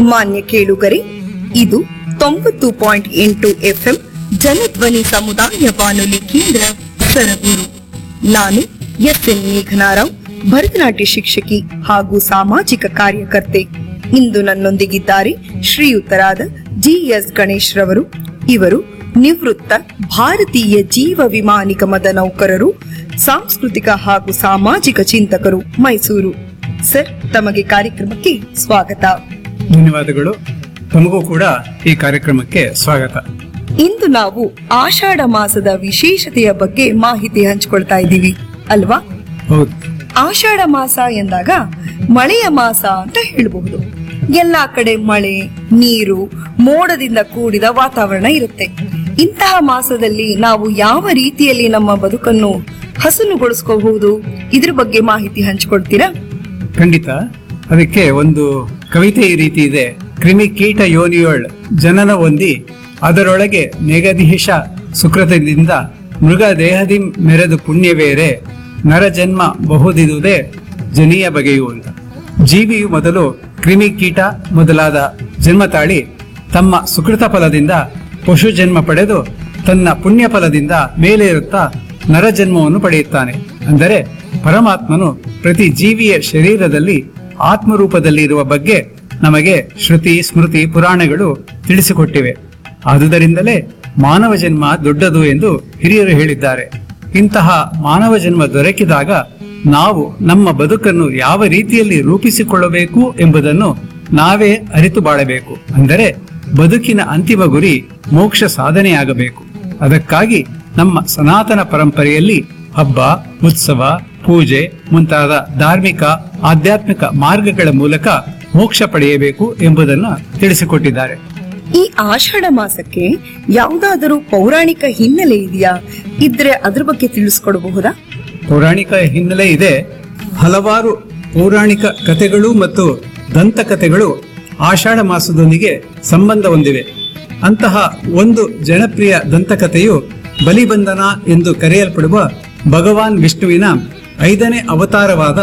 ಮಾನ್ಯ ಕೇಳುಗರೆ ಇದು ತೊಂಬತ್ತು ಪಾಯಿಂಟ್ ಎಂಟು ಎಫ್ಎಂ ಜನಧ್ವನಿ ಸಮುದಾಯ ಬಾನುಲಿ ಕೇಂದ್ರ ಸರಗೂರು ನಾನು ಎಸ್ ಎನ್ ಮೇಘನಾರಾವ್ ಭರತನಾಟ್ಯ ಶಿಕ್ಷಕಿ ಹಾಗೂ ಸಾಮಾಜಿಕ ಕಾರ್ಯಕರ್ತೆ ಇಂದು ನನ್ನೊಂದಿಗಿದ್ದಾರೆ ಶ್ರೀಯುತರಾದ ಜಿ ಎಸ್ ಗಣೇಶ್ ರವರು ಇವರು ನಿವೃತ್ತ ಭಾರತೀಯ ಜೀವ ವಿಮಾ ನಿಗಮದ ನೌಕರರು ಸಾಂಸ್ಕೃತಿಕ ಹಾಗೂ ಸಾಮಾಜಿಕ ಚಿಂತಕರು ಮೈಸೂರು ಸರ್ ತಮಗೆ ಕಾರ್ಯಕ್ರಮಕ್ಕೆ ಸ್ವಾಗತ ಧನ್ಯವಾದಗಳು ತಮಗೂ ಕೂಡ ಈ ಕಾರ್ಯಕ್ರಮಕ್ಕೆ ಸ್ವಾಗತ ಇಂದು ನಾವು ಆಷಾಢ ಮಾಸದ ವಿಶೇಷತೆಯ ಬಗ್ಗೆ ಮಾಹಿತಿ ಹಂಚಿಕೊಳ್ತಾ ಇದ್ದೀವಿ ಅಲ್ವಾ ಹೌದು ಆಷಾಢ ಮಾಸ ಎಂದಾಗ ಮಳೆಯ ಮಾಸ ಅಂತ ಹೇಳಬಹುದು ಎಲ್ಲಾ ಕಡೆ ಮಳೆ ನೀರು ಮೋಡದಿಂದ ಕೂಡಿದ ವಾತಾವರಣ ಇರುತ್ತೆ ಇಂತಹ ಮಾಸದಲ್ಲಿ ನಾವು ಯಾವ ರೀತಿಯಲ್ಲಿ ನಮ್ಮ ಬದುಕನ್ನು ಹಸನುಗೊಳಿಸ್ಕೋಬಹುದು ಇದ್ರ ಬಗ್ಗೆ ಮಾಹಿತಿ ಹಂಚಿಕೊಳ್ತೀರಾ ಖಂಡಿತ ಅದಕ್ಕೆ ಒಂದು ಕವಿತೆ ಈ ರೀತಿ ಇದೆ ಕ್ರಿಮಿ ಕೀಟ ಯೋನಿಯೊಳ್ ಜನನ ಹೊಂದಿ ಅದರೊಳಗೆ ನೆಗದೀಶ ಸುಕೃತದಿಂದ ಮೃಗ ದೇಹದಿ ಮೆರೆದು ಪುಣ್ಯವೇರೆ ನರಜನ್ಮ ಬಹುದಿದುದೇ ಜನಿಯ ಬಗೆಯು ಅಂತ ಜೀವಿಯು ಮೊದಲು ಕ್ರಿಮಿ ಕೀಟ ಮೊದಲಾದ ಜನ್ಮ ತಾಳಿ ತಮ್ಮ ಸುಕೃತ ಫಲದಿಂದ ಪಶು ಜನ್ಮ ಪಡೆದು ತನ್ನ ಪುಣ್ಯ ಫಲದಿಂದ ಮೇಲೆ ಇರುತ್ತಾ ನರಜನ್ಮವನ್ನು ಪಡೆಯುತ್ತಾನೆ ಅಂದರೆ ಪರಮಾತ್ಮನು ಪ್ರತಿ ಜೀವಿಯ ಶರೀರದಲ್ಲಿ ಆತ್ಮರೂಪದಲ್ಲಿ ಇರುವ ಬಗ್ಗೆ ನಮಗೆ ಶ್ರುತಿ ಸ್ಮೃತಿ ಪುರಾಣಗಳು ತಿಳಿಸಿಕೊಟ್ಟಿವೆ ಆದುದರಿಂದಲೇ ಮಾನವ ಜನ್ಮ ದೊಡ್ಡದು ಎಂದು ಹಿರಿಯರು ಹೇಳಿದ್ದಾರೆ ಇಂತಹ ಮಾನವ ಜನ್ಮ ದೊರಕಿದಾಗ ನಾವು ನಮ್ಮ ಬದುಕನ್ನು ಯಾವ ರೀತಿಯಲ್ಲಿ ರೂಪಿಸಿಕೊಳ್ಳಬೇಕು ಎಂಬುದನ್ನು ನಾವೇ ಅರಿತು ಬಾಳಬೇಕು ಅಂದರೆ ಬದುಕಿನ ಅಂತಿಮ ಗುರಿ ಮೋಕ್ಷ ಸಾಧನೆಯಾಗಬೇಕು ಅದಕ್ಕಾಗಿ ನಮ್ಮ ಸನಾತನ ಪರಂಪರೆಯಲ್ಲಿ ಹಬ್ಬ ಉತ್ಸವ ಪೂಜೆ ಮುಂತಾದ ಧಾರ್ಮಿಕ ಆಧ್ಯಾತ್ಮಿಕ ಮಾರ್ಗಗಳ ಮೂಲಕ ಮೋಕ್ಷ ಪಡೆಯಬೇಕು ಎಂಬುದನ್ನು ತಿಳಿಸಿಕೊಟ್ಟಿದ್ದಾರೆ ಈ ಆಷಾಢ ಮಾಸಕ್ಕೆ ಯಾವುದಾದರೂ ಪೌರಾಣಿಕ ಹಿನ್ನೆಲೆ ಇದೆಯಾ ಇದ್ರೆ ಅದ್ರ ಬಗ್ಗೆ ತಿಳಿಸ್ಕೊಡಬಹುದಾ ಪೌರಾಣಿಕ ಹಿನ್ನೆಲೆ ಇದೆ ಹಲವಾರು ಪೌರಾಣಿಕ ಕಥೆಗಳು ಮತ್ತು ದಂತಕಥೆಗಳು ಆಷಾಢ ಮಾಸದೊಂದಿಗೆ ಸಂಬಂಧ ಹೊಂದಿವೆ ಅಂತಹ ಒಂದು ಜನಪ್ರಿಯ ದಂತಕಥೆಯು ಬಲಿಬಂಧನ ಎಂದು ಕರೆಯಲ್ಪಡುವ ಭಗವಾನ್ ವಿಷ್ಣುವಿನ ಐದನೇ ಅವತಾರವಾದ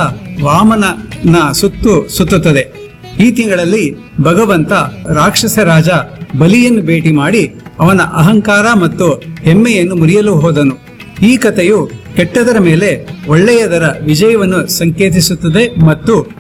ವಾಮನನ ಸುತ್ತು ಸುತ್ತುತ್ತದೆ ಈ ತಿಂಗಳಲ್ಲಿ ಭಗವಂತ ರಾಕ್ಷಸ ರಾಜ ಬಲಿಯನ್ನು ಭೇಟಿ ಮಾಡಿ ಅವನ ಅಹಂಕಾರ ಮತ್ತು ಹೆಮ್ಮೆಯನ್ನು ಮುರಿಯಲು ಹೋದನು ಈ ಕಥೆಯು ಕೆಟ್ಟದರ ಮೇಲೆ ಒಳ್ಳೆಯದರ ವಿಜಯವನ್ನು ಸಂಕೇತಿಸುತ್ತದೆ ಮತ್ತು